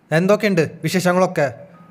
എന്തൊക്കെയുണ്ട് വിശേഷങ്ങളൊക്കെ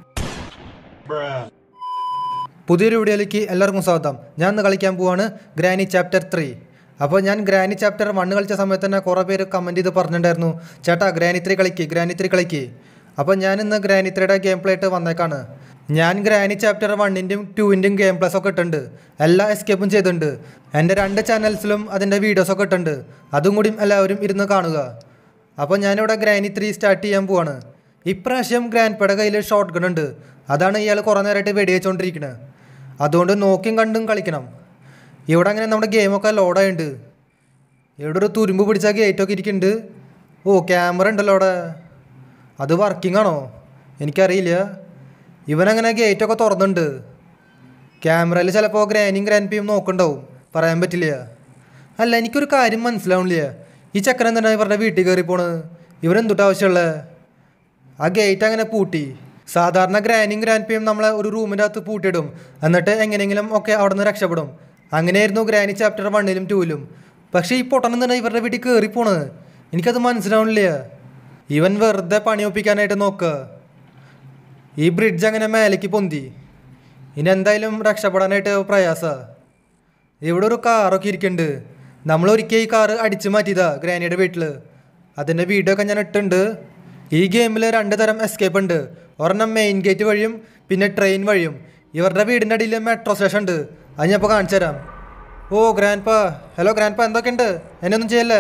പുതിയൊരു വീഡിയോയിലേക്ക് എല്ലാവർക്കും സ്വാഗതം ഞാൻ ഇന്ന് കളിക്കാൻ പോവാണ് ഗ്രാനി ചാപ്റ്റർ ത്രീ അപ്പോൾ ഞാൻ ഗ്രാനി ചാപ്റ്റർ വണ്ണ് കളിച്ച സമയത്ത് തന്നെ കുറേ പേര് കമൻറ്റ് ചെയ്ത് പറഞ്ഞിട്ടുണ്ടായിരുന്നു ചേട്ടാ ഗ്രാനി ത്രീ കളിക്ക് ഗ്രാനി ത്രീ കളിക്ക് അപ്പോൾ ഞാൻ ഇന്ന് ഗ്രാനി ത്രീയുടെ ഗെയിം പ്ലേ ആയിട്ട് വന്നേക്കാണ് ഞാൻ ഗ്രാനി ചാപ്റ്റർ വണ്ണിൻ്റെയും ടൂവിൻ്റെയും ഗെയിം പ്ലേസ് ഒക്കെ ഇട്ടുണ്ട് എല്ലാ എസ്കേപ്പും ചെയ്തിട്ടുണ്ട് എൻ്റെ രണ്ട് ചാനൽസിലും അതിൻ്റെ വീഡിയോസൊക്കെ ഇട്ടുണ്ട് അതും കൂടി എല്ലാവരും ഇരുന്ന് കാണുക അപ്പോൾ ഞാനിവിടെ ഗ്രാനി ത്രീ സ്റ്റാർട്ട് ചെയ്യാൻ പോവാണ് ഇപ്രാവശ്യം ഗ്രാൻഡ് പേടെ കയ്യിൽ ഷോട്ട് ഗൺ ഉണ്ട് അതാണ് ഇയാൾ കുറേ നേരമായിട്ട് വെടിവെച്ചുകൊണ്ടിരിക്കുന്നത് അതുകൊണ്ട് നോക്കിയും കണ്ടും കളിക്കണം ഇവിടെ അങ്ങനെ നമ്മുടെ ഗെയിമൊക്കെ ലോഡായിട്ടുണ്ട് ഇവിടെ ഒരു തുരുമ്പ് പിടിച്ച ഗേറ്റൊക്കെ ഇരിക്കുന്നുണ്ട് ഓ ക്യാമറ ഉണ്ടല്ലോ അവിടെ അത് വർക്കിംഗ് ആണോ എനിക്കറിയില്ല ഇവനങ്ങനെ ഗേറ്റൊക്കെ തുറന്നുണ്ട് ക്യാമറയിൽ ചിലപ്പോൾ ഗ്രാനിയും ഗ്രാൻഡ് പിയും നോക്കണ്ടാവും പറയാൻ പറ്റില്ല അല്ല എനിക്കൊരു കാര്യം മനസ്സിലാവണില്ല ഈ ചക്കൻ എന്താണ് ഇവരുടെ വീട്ടിൽ കയറി പോണത് ഇവരെന്തുട്ട് ആവശ്യമുള്ളത് ആ ഗേറ്റ് അങ്ങനെ പൂട്ടി സാധാരണ ഗ്രാനിയും ഗ്രാൻഡ് പിയും നമ്മളെ ഒരു റൂമിൻ്റെ അകത്ത് പൂട്ടിയിടും എന്നിട്ട് എങ്ങനെയെങ്കിലും ഒക്കെ അവിടെ നിന്ന് രക്ഷപ്പെടും അങ്ങനെയായിരുന്നു ഗ്രാനി ചാപ്റ്റർ വണ്ണിലും ടൂവിലും പക്ഷേ ഈ പൊട്ടണം തന്നെ ഇവരുടെ വീട്ടിൽ കയറി പോണത് എനിക്കത് മനസ്സിലാവണില്ല ഇവൻ വെറുതെ പണിയൊപ്പിക്കാനായിട്ട് നോക്കുക ഈ ബ്രിഡ്ജ് അങ്ങനെ മേലേക്ക് പൊന്തി ഇനി എന്തായാലും രക്ഷപ്പെടാനായിട്ട് പ്രയാസമാണ് ഇവിടെ ഒരു കാറൊക്കെ ഇരിക്കുന്നുണ്ട് നമ്മൾ ഒരിക്കൽ ഈ കാറ് അടിച്ചു മാറ്റിയതാ ഗ്രാനിയുടെ വീട്ടിൽ അതിൻ്റെ വീഡിയോ ഒക്കെ ഞാൻ ഇട്ടുണ്ട് ഈ ഗെയിമിൽ രണ്ട് തരം എസ്കേപ്പ് ഉണ്ട് ഒരെണ്ണം മെയിൻ ഗേറ്റ് വഴിയും പിന്നെ ട്രെയിൻ വഴിയും ഇവരുടെ വീടിൻ്റെ അടിയിൽ മെട്രോ സ്റ്റേഷൻ ഉണ്ട് അത് ഞാൻ ഇപ്പോൾ കാണിച്ചു തരാം oh grandpa hello grandpa എന്തൊക്കെ ഉണ്ട് എന്നെ ഒന്നും ചെയ്യല്ലേ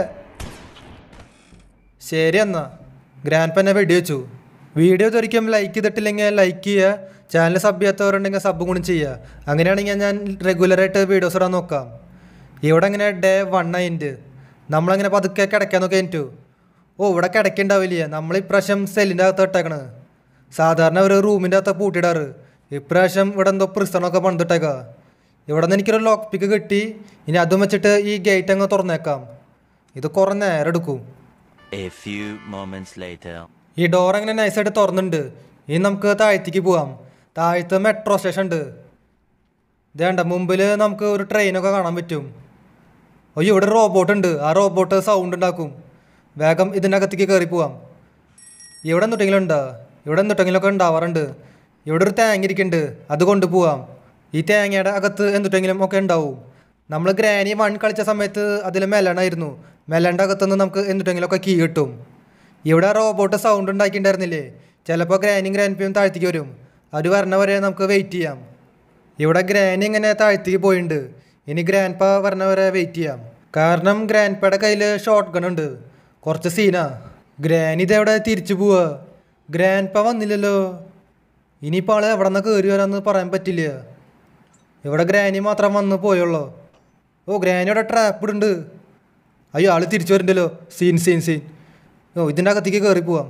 ശരി എന്നാ ഗ്രാൻഡ് പാ എന്നെ വെടിവെച്ചു വീഡിയോ ഇതൊരിക്കലും ലൈക്ക് ചെയ്തിട്ടില്ലെങ്കിൽ ലൈക്ക് ചെയ്യുക ചാനൽ സബ് ചെയ്യാത്തവരുണ്ടെങ്കിൽ സബ് കൂടി ചെയ്യുക അങ്ങനെയാണെങ്കിൽ ഞാൻ റെഗുലറായിട്ട് വീഡിയോസ് ഇടാൻ നോക്കാം ഇവിടെ ഇങ്ങനെ ഡേ വൺ ആയിട്ട് നമ്മളങ്ങനെ പതുക്കെ കിടക്കാൻ നോക്കി കഴിഞ്ഞിട്ടു ഓ ഇവിടെ കിടക്കുണ്ടാവില്ല നമ്മൾ ഇപ്രാവശ്യം സെല്ലിൻ്റെ അകത്ത് ഇട്ടേക്കണ് സാധാരണ ഒരു റൂമിൻ്റെ അകത്ത് പൂട്ടിയിടാറ് ഇപ്രാവശ്യം ഇവിടെ എന്തോ പ്രിസണൊക്കെ പണിതിട്ടേക്കാം ഇവിടെ നിന്ന് എനിക്കൊരു ലോക്ക് പിക്ക് കിട്ടി ഇനി അതും വെച്ചിട്ട് ഈ ഗേറ്റ് അങ്ങ് തുറന്നേക്കാം ഇത് കുറേ നേരം എടുക്കും A few moments later. ഈ ഡോർ അങ്ങനെ നൈസായിട്ട് തുറന്നുണ്ട് ഇനി നമുക്ക് താഴത്തേക്ക് പോവാം താഴത്ത് മെട്രോ സ്റ്റേഷൻ ഉണ്ട് ഇതേണ്ട മുമ്പിൽ നമുക്ക് ഒരു ട്രെയിനൊക്കെ കാണാൻ പറ്റും അയ്യോ ഇവിടെ റോബോട്ട് ഉണ്ട് ആ റോബോട്ട് സൗണ്ട് ഉണ്ടാക്കും വേഗം ഇതിൻ്റെ അകത്തേക്ക് കയറി പോവാം ഇവിടെ എന്തുട്ടെങ്കിലും ഉണ്ടോ ഇവിടെ എന്തുട്ടെങ്കിലൊക്കെ ഉണ്ടാവാറുണ്ട് ഇവിടെ ഒരു തേങ്ങ ഇരിക്കുന്നുണ്ട് അത് കൊണ്ടുപോവാം ഈ തേങ്ങയുടെ അകത്ത് എന്തുട്ടെങ്കിലും ഒക്കെ ഉണ്ടാവും നമ്മൾ ഗ്രാനി വൺ കളിച്ച സമയത്ത് അതിൽ മെലണായിരുന്നു മെലൻ്റെ അകത്തുനിന്ന് നമുക്ക് എന്തുട്ടെങ്കിലൊക്കെ കീ കിട്ടും ഇവിടെ റോബോട്ട് സൗണ്ട് ഉണ്ടാക്കിയിട്ടുണ്ടായിരുന്നില്ലേ ചിലപ്പോൾ ഗ്രാനിയും ഗ്രാൻഡ് താഴ്ത്തേക്ക് വരും അവർ വരണ വരെ നമുക്ക് വെയിറ്റ് ചെയ്യാം ഇവിടെ ഗ്രാനി ഇങ്ങനെ താഴ്ത്തേക്ക് പോയിട്ടുണ്ട് ഇനി ഗ്രാൻഡ് പാ വരണ വരെ വെയിറ്റ് ചെയ്യാം കാരണം ഗ്രാൻഡ് പായുടെ കയ്യിൽ ഷോർട്ട് ഗൺ ഉണ്ട് കുറച്ച് സീനാ ഗ്രാനി ഇതെവിടെ തിരിച്ചു പോവാ ഗ്രാൻഡ് പാ വന്നില്ലല്ലോ ഇനിയിപ്പോൾ ആള് എവിടെ നിന്ന് കയറി വരാമെന്ന് പറയാൻ പറ്റില്ല ഇവിടെ ഗ്രാനി മാത്രം വന്ന് പോയുള്ളൂ ഓ ഗ്രാനി ഇവിടെ ട്രാപ്പ് ഇടുണ്ട് അയ്യോ ആള് തിരിച്ചു വരുന്നുണ്ടല്ലോ സീൻ സീൻ സീൻ ഓ ഇതിൻ്റെ അകത്തേക്ക് കയറി പോവാം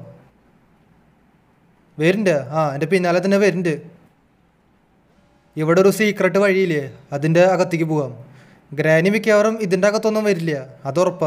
വരുന്നുണ്ട് ആ എൻ്റെ പിന്നാലെ തന്നെ വരുന്നുണ്ട് ഇവിടെ ഒരു സീക്രട്ട് വഴിയില്ലേ അതിൻ്റെ അകത്തേക്ക് പോവാം ഗ്രാനി മിക്കവാറും ഇതിൻ്റെ അകത്തൊന്നും വരില്ല അത് ഉറപ്പാ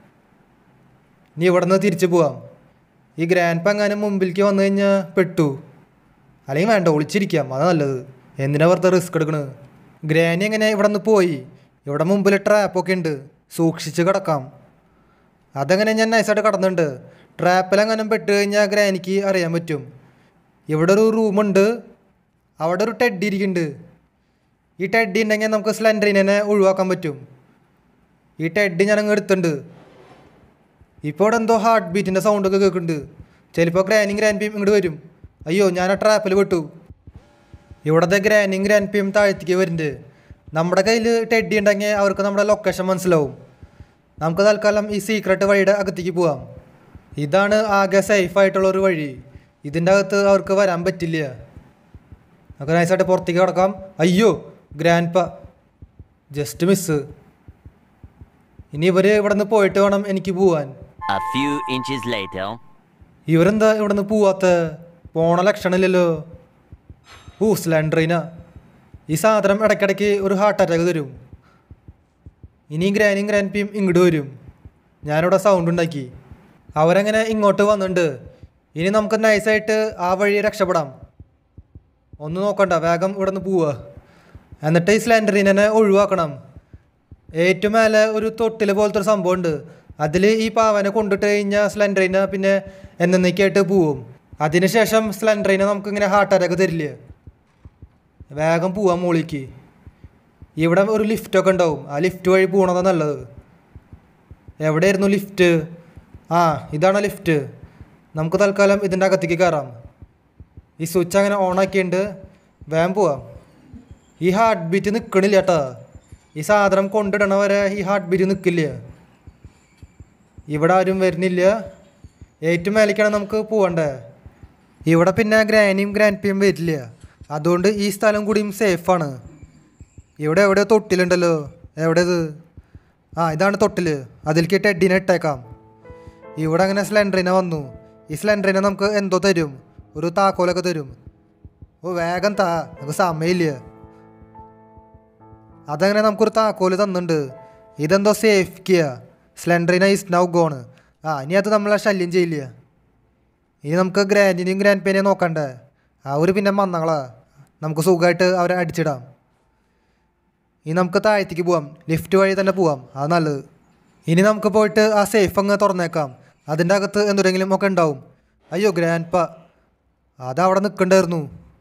ഇനി ഇവിടെ നിന്ന് തിരിച്ചു പോവാം ഈ ഗ്രാൻഡ് പങ്ങാനും മുമ്പിലേക്ക് വന്നു കഴിഞ്ഞാൽ പെട്ടു അല്ലെങ്കിൽ വേണ്ട ഒളിച്ചിരിക്കാം അതാ നല്ലത് എന്തിനാ വെറുതെ റിസ്ക് എടുക്കണത് ഗ്രാനി എങ്ങനെ ഇവിടെ നിന്ന് പോയി ഇവിടെ മുമ്പിൽ ട്രാപ്പൊക്കെ ഉണ്ട് സൂക്ഷിച്ച് കിടക്കാം അതങ്ങനെ ഞാൻ നൈസായിട്ട് കടന്നുണ്ട് ട്രാപ്പിലെങ്ങനെ പെട്ട് കഴിഞ്ഞാൽ ഗ്രാനിക്ക് അറിയാൻ പറ്റും ഇവിടെ ഒരു റൂമുണ്ട് അവിടെ ഒരു ടെഡ്ഡി ഇരിക്കുന്നുണ്ട് ഈ ടെഡ്ഡി ഉണ്ടെങ്കിൽ നമുക്ക് സ്ലെൻഡറിനെ ഒഴിവാക്കാൻ പറ്റും ഈ ടെഡ്ഡി ഞാൻ അങ്ങ് എടുത്തിട്ടുണ്ട് ഇപ്പോൾ ഇവിടെ എന്തോ ഹാർട്ട് ബീറ്റിൻ്റെ സൗണ്ടൊക്കെ കേൾക്കുന്നുണ്ട് ചിലപ്പോൾ ഗ്രാനിയും ഗ്രാൻഡ് പിയും ഇങ്ങോട്ട് വരും അയ്യോ ഞാൻ ആ ട്രാപ്പിൽ വിട്ടു ഇവിടുത്തെ ഗ്രാനിയും ഗ്രാൻഡ് പിയും താഴ്ത്തേക്ക് വരുന്നുണ്ട് നമ്മുടെ കയ്യിൽ ടെഡ്ഡി ഉണ്ടെങ്കിൽ അവർക്ക് നമ്മുടെ ലൊക്കേഷൻ മനസ്സിലാവും നമുക്ക് തൽക്കാലം ഈ സീക്രട്ട് വഴിയുടെ അകത്തേക്ക് പോവാം ഇതാണ് ആകെ സേഫ് ആയിട്ടുള്ള ഒരു വഴി ഇതിൻ്റെ അകത്ത് അവർക്ക് വരാൻ പറ്റില്ല നമുക്ക് നൈസായിട്ട് പുറത്തേക്ക് കിടക്കാം അയ്യോ ഗ്രാൻഡ് പ ജസ്റ്റ് മിസ് ഇനി ഇവർ ഇവിടെ നിന്ന് പോയിട്ട് വേണം എനിക്ക് പോവാൻ A few inches later. ഇവരെന്താ ഇവിടെ നിന്ന് പോവാത്ത പോണ ലക്ഷണമില്ലല്ലോ ഓ സ്ലൻഡറിന ഈ സാധനം ഇടയ്ക്കിടയ്ക്ക് ഒരു ഹാർട്ട് അറ്റാക്ക് തരും ഇനി ഗ്രാനിയും ഗ്രാൻഡ് പിയും ഇങ്ങോട്ട് വരും ഞാനിവിടെ സൗണ്ട് ഉണ്ടാക്കി അവരങ്ങനെ ഇങ്ങോട്ട് വന്നിട്ടുണ്ട് ഇനി നമുക്ക് നൈസായിട്ട് ആ വഴി രക്ഷപ്പെടാം ഒന്ന് നോക്കണ്ട വേഗം ഇവിടെ നിന്ന് പോവുക എന്നിട്ട് ഈ സ്ലൻഡറിനെ ഒഴിവാക്കണം ഏറ്റവും മേലെ ഒരു തൊട്ടിൽ പോലത്തെ ഒരു സംഭവം ഉണ്ട് അതിൽ ഈ പാവനെ കൊണ്ടിട്ട് കഴിഞ്ഞാൽ സ്ലൻഡറിനെ പിന്നെ എന്നേക്കായിട്ട് പോവും അതിനുശേഷം സ്ലെൻഡറിനെ നമുക്ക് ഇങ്ങനെ ഹാർട്ട് അറ്റാക്ക് തരില്ലേ വേഗം പോവാം മുകളിലേക്ക് ഇവിടെ ഒരു ലിഫ്റ്റൊക്കെ ഉണ്ടാവും ആ ലിഫ്റ്റ് വഴി പോകണതാണ് നല്ലത് എവിടെയായിരുന്നു ലിഫ്റ്റ് ആ ഇതാണ് ലിഫ്റ്റ് നമുക്ക് തൽക്കാലം ഇതിൻ്റെ അകത്തേക്ക് കയറാം ഈ സ്വിച്ച് അങ്ങനെ ഓണാക്കിയിട്ട് വേഗം പോവാം ഈ ഹാർട്ട് ബീറ്റ് നിൽക്കണില്ല കേട്ടോ ഈ സാധനം കൊണ്ടിടണ വരെ ഈ ഹാർട്ട് ബീറ്റ് നിൽക്കില്ല ഇവിടെ ആരും വരുന്നില്ല ഏറ്റവും മേലേക്കാണ് നമുക്ക് പോകണ്ടേ ഇവിടെ പിന്നെ ഗ്രാനിയും ഗ്രാൻഡ് പിയും വരില്ല അതുകൊണ്ട് ഈ സ്ഥലം കൂടിയും സേഫാണ് ഇവിടെ എവിടെ തൊട്ടിലുണ്ടല്ലോ എവിടെയത് ആ ഇതാണ് തൊട്ടിൽ അതിലേക്ക് ടെഡിനെ ഇട്ടേക്കാം ഇവിടെ അങ്ങനെ സ്ലെൻഡറിനെ വന്നു ഈ സ്ലെൻഡറിനെ നമുക്ക് എന്തോ തരും ഒരു താക്കോലൊക്കെ തരും ഓ വേഗം താ നമുക്ക് സമയമില്ല അതങ്ങനെ നമുക്കൊരു താക്കോല് തന്നിട്ടുണ്ട് ഇതെന്തോ സേഫ് കിയ സ്ലെൻഡറിന ഈസ് നൗ ഗോണ് ആ ഇനി അത് നമ്മളെ ശല്യം ചെയ്യില്ല ഇനി നമുക്ക് ഗ്രാൻഡിനെയും ഗ്രാൻഡ് പേനെയും നോക്കണ്ടേ അവർ പിന്നെ മന്നങ്ങളാ നമുക്ക് സുഖമായിട്ട് അവരെ അടിച്ചിടാം ഇനി നമുക്ക് താഴത്തേക്ക് പോവാം ലിഫ്റ്റ് വഴി തന്നെ പോവാം അത് നല്ലത് ഇനി നമുക്ക് പോയിട്ട് ആ സേഫ് അങ്ങ് തുറന്നേക്കാം അതിൻ്റെ അകത്ത് എന്തെങ്കിലും ഒക്കെ ഉണ്ടാവും അയ്യോ ഗ്രാൻഡ് പ അതവിടെ നിൽക്കണ്ടായിരുന്നു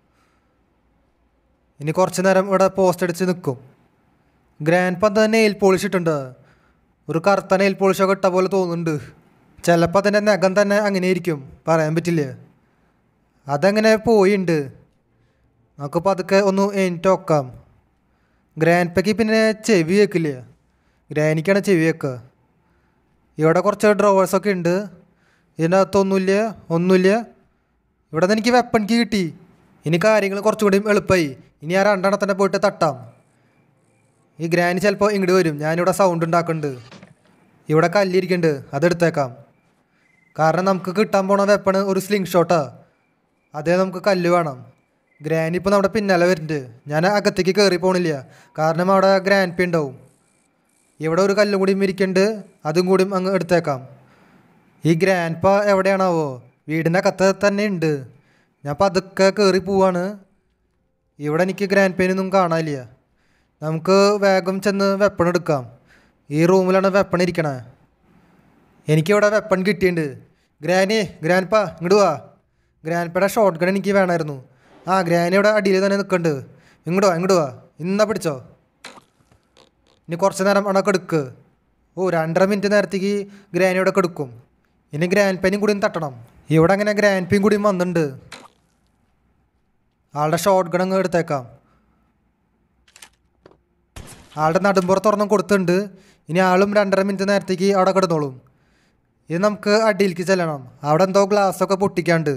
ഇനി കുറച്ച് നേരം ഇവിടെ പോസ്റ്റ് അടിച്ച് നിൽക്കും ഗ്രാൻഡ് പ എന്താ നെയിൽ പോളിഷ് ഇട്ടുണ്ട് ഒരു കറുത്ത നെയിൽ പോളിഷൊക്കെ ഇട്ട പോലെ തോന്നുന്നുണ്ട് ചിലപ്പോൾ അതിൻ്റെ നഖം തന്നെ അങ്ങനെ ഇരിക്കും പറയാൻ പറ്റില്ല അതങ്ങനെ പോയിണ്ട് നമുക്ക് പതുക്കെ ഒന്ന് എണീറ്റ് നോക്കാം ഗ്രാൻഡ് പയ്ക്ക് പിന്നെ ചെവി കേൾക്കില്ല ഗ്രാനിക്കാണ് ചെവി കേൾക്കുക ഇവിടെ കുറച്ച് ഡ്രോവേഴ്സൊക്കെ ഉണ്ട് ഇതിനകത്ത് ഒന്നുമില്ല ഒന്നുമില്ല ഇവിടെ നിന്ന് എനിക്ക് വെപ്പൺ കീ കിട്ടി ഇനി കാര്യങ്ങൾ കുറച്ചുകൂടി എളുപ്പമായി ഇനി ആ രണ്ടെണ്ണത്തിനെ പോയിട്ട് തട്ടാം ഈ ഗ്രാനി ചിലപ്പോൾ ഇങ്ങോട്ട് വരും ഞാനിവിടെ സൗണ്ട് ഉണ്ടാക്കുന്നുണ്ട് ഇവിടെ കല്ലിരിക്കുന്നുണ്ട് അതെടുത്തേക്കാം കാരണം നമുക്ക് കിട്ടാൻ പോണ വെപ്പണ് ഒരു സ്ലിംഗ് ഷോട്ടാ അതേ നമുക്ക് കല്ല് വേണം ഗ്രാനി ഇപ്പോൾ നമ്മുടെ പിന്നാലെ വരുന്നുണ്ട് ഞാൻ അകത്തേക്ക് കയറി പോണില്ല കാരണം അവിടെ ഗ്രാൻഡ് പി ഉണ്ടാവും ഇവിടെ ഒരു കല്ലും കൂടിയും ഇരിക്കുന്നുണ്ട് അതും കൂടിയും അങ്ങ് എടുത്തേക്കാം ഈ ഗ്രാൻഡ് പ എവിടെയാണാവോ വീടിൻ്റെ അകത്ത് തന്നെ ഉണ്ട് ഞാൻ പതുക്കെ കയറി പോവാണ് ഇവിടെ എനിക്ക് ഗ്രാൻഡ് പെയിനൊന്നും കാണാനില്ല നമുക്ക് വേഗം ചെന്ന് വെപ്പൺ എടുക്കാം ഈ റൂമിലാണ് വെപ്പൺ ഇരിക്കണേ എനിക്കിവിടെ വെപ്പൺ കിട്ടിയിട്ടുണ്ട് ഗ്രാനി ഗ്രാൻഡ് പാ ഇങ്ങോട്ട് വാ ഗ്രാൻഡ് പയുടെ ഷോർട്ട് ഗൺ എനിക്ക് വേണമായിരുന്നു ആ ഗ്രാനി ഇവിടെ അടിയിൽ തന്നെ നിൽക്കുന്നുണ്ട് ഇങ്ങോട്ട് വാ ഇങ്ങോട്ട് വാ ഇന്നാ പിടിച്ചോ ഇനി കുറച്ച് നേരം അവിടെ എടുക്ക് ഓ രണ്ടര മിനിറ്റ് നേരത്തേക്ക് ഗ്രാനി ഇവിടെ എടുക്കും ഇനി ഗ്രാൻഡ് പെനും കൂടി തട്ടണം ഇവിടെ അങ്ങനെ ഗ്രാൻഡ് പെയും കൂടി വന്നിട്ടുണ്ട് ആളുടെ ഷോർട്ട് ഗൺ അങ്ങ് എടുത്തേക്കാം ആളുടെ നടുമ്പുറത്ത് ഒരെണ്ണം കൊടുത്തിട്ടുണ്ട് ഇനി ആളും രണ്ടര മിനിറ്റ് നേരത്തേക്ക് അവിടെ കിടന്നോളും ഇത് നമുക്ക് അടിയിലേക്ക് ചെല്ലണം അവിടെ എന്തോ ഗ്ലാസ്സൊക്കെ പൊട്ടിക്കാണ്ട്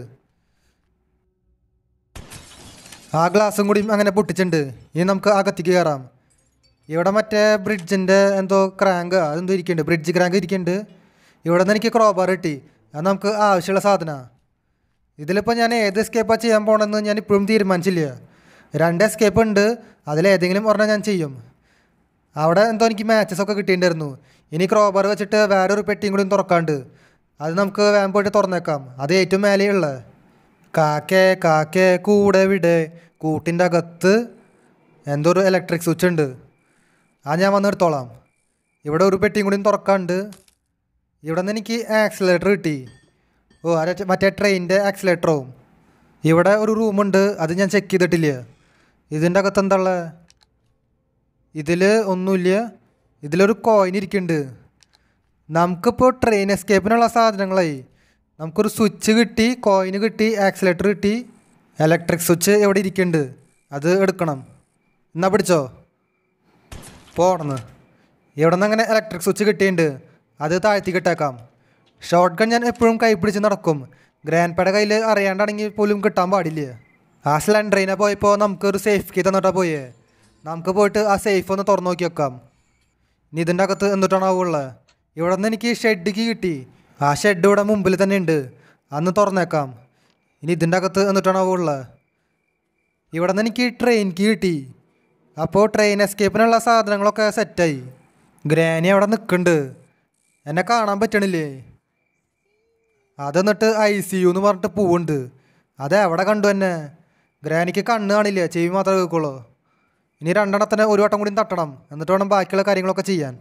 ആ ഗ്ലാസ്സും കൂടി അങ്ങനെ പൊട്ടിച്ചിട്ടുണ്ട് ഇനി നമുക്ക് അകത്തേക്ക് കയറാം ഇവിടെ മറ്റേ ബ്രിഡ്ജിൻ്റെ എന്തോ ക്രാങ്ക് അതെന്തോ ഇരിക്കുന്നുണ്ട് ബ്രിഡ്ജ് ക്രാങ്ക് ഇരിക്കുന്നുണ്ട് ഇവിടെ നിന്ന് എനിക്ക് ക്രോബാർ കിട്ടി അത് നമുക്ക് ആവശ്യമുള്ള സാധനമാണ് ഇതിലിപ്പോൾ ഞാൻ ഏത് എസ്കേപ്പാണ് ചെയ്യാൻ പോകണമെന്ന് ഞാൻ ഇപ്പോഴും തീരുമാനിച്ചില്ല രണ്ട് എസ്കേപ്പ് ഉണ്ട് അതിലേതെങ്കിലും ഒരെണ്ണം ഞാൻ ചെയ്യും അവിടെ എന്തോ എനിക്ക് മാച്ചസ് ഒക്കെ കിട്ടിയിട്ടുണ്ടായിരുന്നു ഇനി ക്രോബർ വെച്ചിട്ട് വേറൊരു പെട്ടിയും കൂടി തുറക്കാണ്ട് അത് നമുക്ക് വേഗം പോയിട്ട് തുറന്നേക്കാം അത് ഏറ്റവും മേലെയുള്ള കാക്കേ കാക്കേ കൂടെ വിടെ കൂട്ടിൻ്റെ അകത്ത് എന്തോ ഒരു ഇലക്ട്രിക് സ്വിച്ച് ഉണ്ട് അത് ഞാൻ വന്ന് എടുത്തോളാം ഇവിടെ ഒരു പെട്ടിയും കൂടി തുറക്കാണ്ട് ഇവിടെ നിന്ന് എനിക്ക് ആക്സിലേറ്റർ കിട്ടി ഓ അത് മറ്റേ ട്രെയിനിൻ്റെ ആക്സിലേറ്ററാവും ഇവിടെ ഒരു റൂമുണ്ട് അത് ഞാൻ ചെക്ക് ചെയ്തിട്ടില്ല ഇതിൻ്റെ അകത്ത് എന്താ ഉള്ളത് ഇതിൽ ഒന്നുമില്ല ഇതിലൊരു കോയിൻ ഇരിക്കുന്നുണ്ട് നമുക്കിപ്പോൾ ട്രെയിൻ എസ്കേപ്പിനുള്ള സാധനങ്ങളായി നമുക്കൊരു സ്വിച്ച് കിട്ടി കോയിൻ കിട്ടി ആക്സിലേറ്റർ കിട്ടി ഇലക്ട്രിക് സ്വിച്ച് എവിടെ ഇരിക്കുന്നുണ്ട് അത് എടുക്കണം എന്നാ പിടിച്ചോ പോണെന്ന് ഇവിടെ നിന്ന് അങ്ങനെ ഇലക്ട്രിക് സ്വിച്ച് കിട്ടിയിട്ടുണ്ട് അത് താഴ്ത്തി കിട്ടേക്കാം ഷോർട്ട് ഗൺ ഞാൻ എപ്പോഴും കൈ പിടിച്ച് നടക്കും ഗ്രാൻഡ് പേടെ കയ്യിൽ അറിയാണ്ടാണെങ്കിൽ പോലും കിട്ടാൻ പാടില്ല ആ സിലിണ്ടറിനെ പോയപ്പോൾ നമുക്കൊരു സേഫ് കീ തന്നിട്ടാ പോയേ നമുക്ക് പോയിട്ട് ആ സേഫ് ഒന്ന് തുറന്നു നോക്കി വെക്കാം ഇനി ഇതിൻ്റെ അകത്ത് എന്നിട്ടാണ് ഉള്ളത് ഇവിടെ നിന്ന് എനിക്ക് ഷെഡ് കീ കിട്ടി ആ ഷെഡ് ഇവിടെ മുമ്പിൽ തന്നെ ഉണ്ട് അന്ന് തുറന്നേക്കാം ഇനി ഇതിൻ്റെ അകത്ത് എന്നിട്ടാണ് ഉള്ളത് ഇവിടെ നിന്ന് എനിക്ക് ട്രെയിൻ കീ കിട്ടി അപ്പോൾ ട്രെയിൻ എസ്കേപ്പിനുള്ള സാധനങ്ങളൊക്കെ സെറ്റായി ഗ്രാനി അവിടെ നിൽക്കുന്നുണ്ട് എന്നെ കാണാൻ പറ്റണില്ലേ അതെന്നിട്ട് ഐ സി യു എന്ന് പറഞ്ഞിട്ട് പോവുണ്ട് അത് എവിടെ കണ്ടു എന്നെ ഗ്രാനിക്ക് കണ്ണ് കാണില്ല ചെവി മാത്രമേ കേൾക്കുള്ളൂ ഇനി രണ്ടെണ്ണത്തിന് ഒരു വട്ടം കൂടി തട്ടണം എന്നിട്ട് വേണം ബാക്കിയുള്ള കാര്യങ്ങളൊക്കെ ചെയ്യാൻ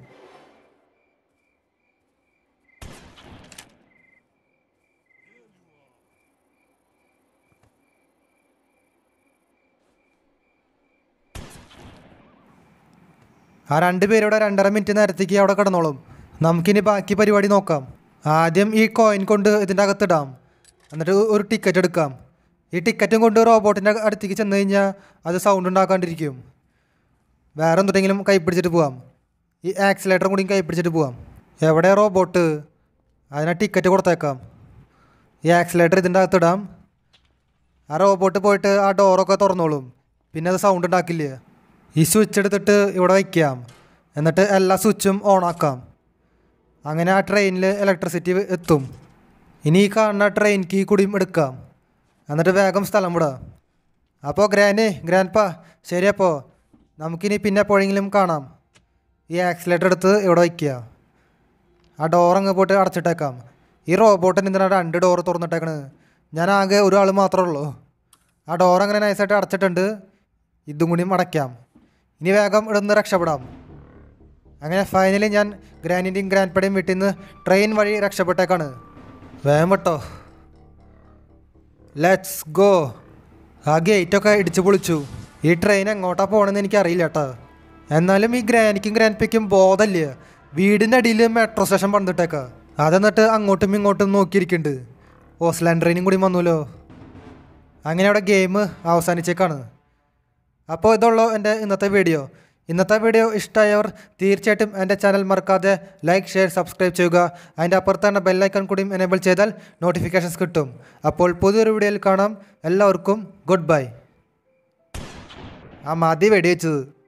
ആ രണ്ട് പേരുടെ രണ്ടര മിനിറ്റ് നേരത്തേക്ക് അവിടെ കിടന്നോളും നമുക്കിനി ബാക്കി പരിപാടി നോക്കാം ആദ്യം ഈ കോയിൻ കൊണ്ട് ഇതിൻ്റെ അകത്തിടാം എന്നിട്ട് ഒരു ടിക്കറ്റ് എടുക്കാം ഈ ടിക്കറ്റും കൊണ്ട് റോബോട്ടിൻ്റെ അടുത്തേക്ക് ചെന്ന് കഴിഞ്ഞാൽ അത് സൗണ്ട് ഉണ്ടാക്കാണ്ടിരിക്കും വേറെ എന്തുണ്ടെങ്കിലും കൈ പിടിച്ചിട്ട് പോവാം ഈ ആക്സിലേറ്ററും കൂടി കൈ പിടിച്ചിട്ട് പോവാം എവിടെ റോബോട്ട് അതിനെ ടിക്കറ്റ് കൊടുത്തേക്കാം ഈ ആക്സിലേറ്റർ ഇതിൻ്റെ അകത്തിടാം ആ റോബോട്ട് പോയിട്ട് ആ ഡോറൊക്കെ തുറന്നോളും പിന്നെ അത് സൗണ്ട് ഉണ്ടാക്കില്ല ഈ സ്വിച്ച് എടുത്തിട്ട് ഇവിടെ വയ്ക്കാം എന്നിട്ട് എല്ലാ സ്വിച്ചും ഓണാക്കാം അങ്ങനെ ആ ട്രെയിനിൽ ഇലക്ട്രിസിറ്റി എത്തും ഇനി ഈ കാണുന്ന ട്രെയിൻ കീ കൂടിയും എടുക്കാം എന്നിട്ട് വേഗം സ്ഥലം വിടാം അപ്പോൾ ഗ്രാൻഡ് ഗ്രാൻഡ് പാ ശരി അപ്പോൾ നമുക്കിനി പിന്നെ എപ്പോഴെങ്കിലും കാണാം ഈ ആക്സിലേറ്റർ എടുത്ത് ഇവിടെ വയ്ക്കുക ആ ഡോർ അങ്ങ് പോയിട്ട് അടച്ചിട്ടേക്കാം ഈ റോബോട്ടിന് എന്തിനാണ് രണ്ട് ഡോർ തുറന്നിട്ടേക്കണ് ഞാൻ ആകെ ഒരാൾ മാത്രമേ ഉള്ളൂ ആ ഡോർ അങ്ങനെ നൈസായിട്ട് അടച്ചിട്ടുണ്ട് ഇതും കൂടിയും അടയ്ക്കാം ഇനി വേഗം ഇവിടുന്ന് രക്ഷപ്പെടാം അങ്ങനെ ഫൈനലി ഞാൻ ഗ്രാൻഡിൻ്റെയും ഗ്രാൻഡ് പടയും വീട്ടിൽ നിന്ന് ട്രെയിൻ വഴി രക്ഷപ്പെട്ടേക്കാണ് വേഗം വിട്ടോ ലെറ്റ്സ് ഗോ ആ ഗേറ്റൊക്കെ ഇടിച്ചു പൊളിച്ചു ഈ ട്രെയിൻ എങ്ങോട്ടാ പോകണമെന്ന് എനിക്കറിയില്ല കേട്ടോ എന്നാലും ഈ ഗ്രാനിക്കും ഗ്രാൻഡ്പിക്കും ബോധമില്ല വീടിൻ്റെ അടിയിൽ മെട്രോ സ്റ്റേഷൻ പണിതിട്ടേക്ക അതെന്നിട്ട് അങ്ങോട്ടും ഇങ്ങോട്ടും നോക്കിയിരിക്കുന്നുണ്ട് ഓസ്ലാൻഡ് ട്രെയിനും കൂടി വന്നുല്ലോ അങ്ങനെ അവിടെ ഗെയിം അവസാനിച്ചേക്കാണ് അപ്പോൾ ഇതുള്ളൂ എൻ്റെ ഇന്നത്തെ വീഡിയോ ഇന്നത്തെ വീഡിയോ ഇഷ്ടമായവർ തീർച്ചയായിട്ടും എൻ്റെ ചാനൽ മറക്കാതെ ലൈക്ക് ഷെയർ സബ്സ്ക്രൈബ് ചെയ്യുക അതിൻ്റെ അപ്പുറത്താണ് ബെല്ലൈക്കൺ കൂടിയും എനേബിൾ ചെയ്താൽ നോട്ടിഫിക്കേഷൻസ് കിട്ടും അപ്പോൾ പുതിയൊരു വീഡിയോയിൽ കാണാം എല്ലാവർക്കും ഗുഡ് ബൈ ആ മതി വെടിവെച്ചത്